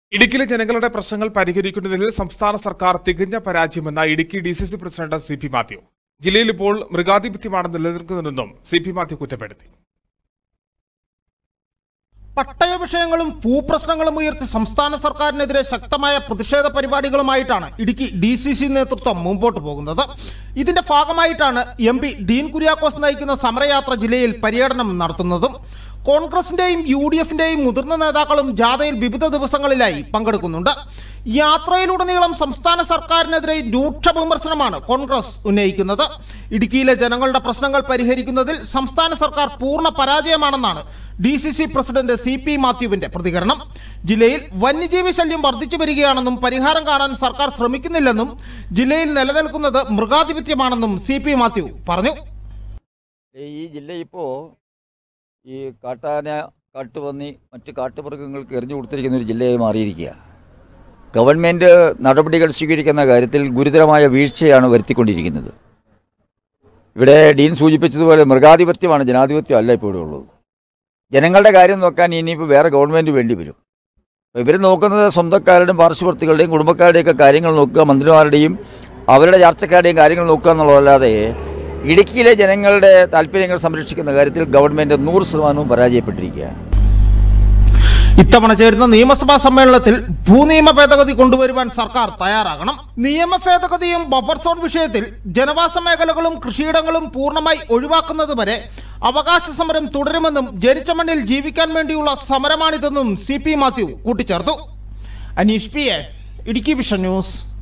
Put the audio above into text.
ഇടുക്കിയിലെ ജനങ്ങളുടെ പ്രശ്നങ്ങൾ പരിഹരിക്കുന്നതിൽ സംസ്ഥാന സർക്കാർ തികഞ്ഞ പരാജയമെന്ന Idukki D C C president C P Mathew ജില്ലയിൽ ഇപ്പോൾ മൃഗാധിപത്യമാണ് നിലനിൽക്കുന്നതെന്നും സി പി മാത്യു കുറ്റപ്പെടുത്തി പട്ടയ വിഷയങ്ങളും ഭൂപ്രശ്നങ്ങളും ഉയർത്തി സംസ്ഥാന സർക്കാരിനെതിരെ ശക്തമായ പ്രതിഷേധ പരിപാടികളുമായിട്ടാണ് ഇടുക്കി ഡി സി സി നേതൃത്വം മുമ്പോട്ട് പോകുന്നത് ഇതിന്റെ ഭാഗമായിട്ടാണ് എം പി ഡീൻ കുര്യാക്കോസ് നയിക്കുന്ന സമരയാത്ര ജില്ലയിൽ പര്യടനം നടത്തുന്നതും കോൺഗ്രസിന്റെയും യു ഡി എഫിന്റെയും മുതിർന്ന നേതാക്കളും ജാഥയിൽ വിവിധ ദിവസങ്ങളിലായി പങ്കെടുക്കുന്നുണ്ട് യാത്രയിലുടനീളം സംസ്ഥാന സർക്കാരിനെതിരെ രൂക്ഷ വിമർശനമാണ് കോൺഗ്രസ് ഉന്നയിക്കുന്നത് ഇടുക്കിയിലെ ജനങ്ങളുടെ പ്രശ്നങ്ങൾ പരിഹരിക്കുന്നതിൽ സംസ്ഥാന സർക്കാർ പൂർണ്ണ പരാജയമാണെന്നാണ് D C C president C P മാത്യുവിന്റെ പ്രതികരണം ജില്ലയിൽ വന്യജീവി ശല്യം വർദ്ധിച്ചു വരികയാണെന്നും പരിഹാരം കാണാൻ സർക്കാർ ശ്രമിക്കുന്നില്ലെന്നും ജില്ലയിൽ നിലനിൽക്കുന്നത് മൃഗാധിപത്യമാണെന്നും സി പി മാത്യു പറഞ്ഞു ഈ ജില്ല ഇപ്പോൾ ഈ കാട്ടാന കാട്ടുപന്നി മറ്റ് കാട്ടുമൃഗങ്ങൾക്ക് എറിഞ്ഞു കൊടുത്തിരിക്കുന്ന ഒരു ജില്ലയായി മാറിയിരിക്കുക ഗവൺമെൻറ് നടപടികൾ സ്വീകരിക്കുന്ന കാര്യത്തിൽ ഗുരുതരമായ വീഴ്ചയാണ് വരുത്തിക്കൊണ്ടിരിക്കുന്നത് ഇവിടെ ഡീൻ സൂചിപ്പിച്ചതുപോലെ മൃഗാധിപത്യമാണ് ജനാധിപത്യം അല്ല ഇപ്പോൾ ഇവിടെ ഉള്ളത് ജനങ്ങളുടെ കാര്യം നോക്കാൻ ഇനിയിപ്പോൾ വേറെ ഗവൺമെൻറ് വേണ്ടി വരും അപ്പോൾ ഇവർ നോക്കുന്നത് സ്വന്തക്കാരുടെയും പാർശ്വവർത്തികളുടെയും കുടുംബക്കാരുടെയൊക്കെ കാര്യങ്ങൾ നോക്കുക മന്ത്രിമാരുടെയും അവരുടെ ചർച്ചക്കാരുടെയും കാര്യങ്ങൾ നോക്കുക എന്നുള്ളതല്ലാതെ ഇടുക്കിയിലെ ജനങ്ങളുടെ താല്പര്യങ്ങൾ സംരക്ഷിക്കുന്ന കാര്യത്തിൽ ഗവൺമെൻറ് നൂറ് ശതമാനവും പരാജയപ്പെട്ടിരിക്കുകയാണ് ഇത്തവണ ചേരുന്ന നിയമസഭാ സമ്മേളനത്തിൽ ഭൂനിയമ ഭേദഗതി കൊണ്ടുവരുവാൻ സർക്കാർ തയ്യാറാകണം നിയമ ഭേദഗതിയും ബഫർ സോൺ വിഷയത്തിൽ ജനവാസ മേഖലകളും കൃഷിയിടങ്ങളും പൂർണ്ണമായി ഒഴിവാക്കുന്നതുവരെ അവകാശ സമരം തുടരുമെന്നും ജനിച്ച മണ്ണിൽ ജീവിക്കാൻ വേണ്ടിയുള്ള സമരമാണിതെന്നും സി പി മാത്യു കൂട്ടിച്ചേർത്തു Aneesh P A Idukki vision news